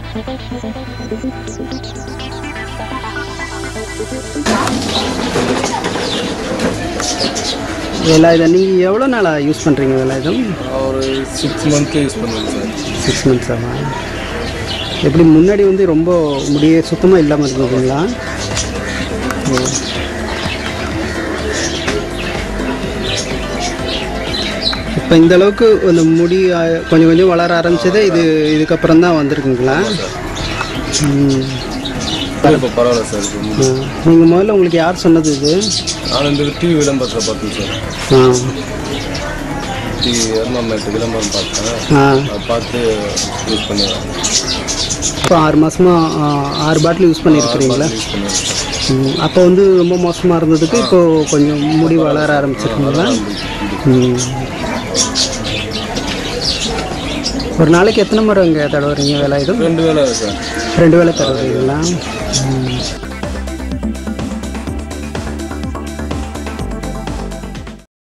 வேலாயுதம் நீங்கள் எவ்வளோ நாளாக யூஸ் பண்ணுறீங்க வேலாயுதம் ஒரு சிக்ஸ் மந்த்து யூஸ் பண்ணுவேன் சார் சிக்ஸ் மந்த்ஸ் ஆமா எப்படி முன்னாடி வந்து ரொம்ப முடியே சுத்தமாக இல்லாமல் இருந்ததுங்களா ஓ. இப்போ இந்த அளவுக்கு அந்த முடி ஆ, கொஞ்சம் கொஞ்சம் வளர ஆரம்பிச்சது இது இதுக்கப்புறம் தான் வந்திருக்குங்களா ம் இப்போ பரவாயில்ல சார் இப்போ நீங்கள் முதல்ல உங்களுக்கு யார் சொன்னது இது நான் இந்த டிவி விளம்பரத்தில் பார்த்தேன் சார் ஆ டிவி எர்மாமேட்டு விளம்பரம் பார்த்தேன் ஆ அதை பார்த்து யூஸ் பண்ணுவேன் இப்போ ஆறு மாதமாக ஆறு பாட்டில் யூஸ் பண்ணியிருக்கிறீங்களா யூஸ் பண்ணுவேன் சார் ம், அப்போ வந்து ரொம்ப மோசமாக இருந்ததுக்கு இப்போ கொஞ்சம் முடி வளர ஆரம்பிச்சிருக்குங்களா ம். ஒரு நாளைக்கு எத்தனை முறை இங்கே தடவுறீங்க வேலை இது ரெண்டு வேலை சார் ரெண்டு வேளை தடவுறீங்களா ம்.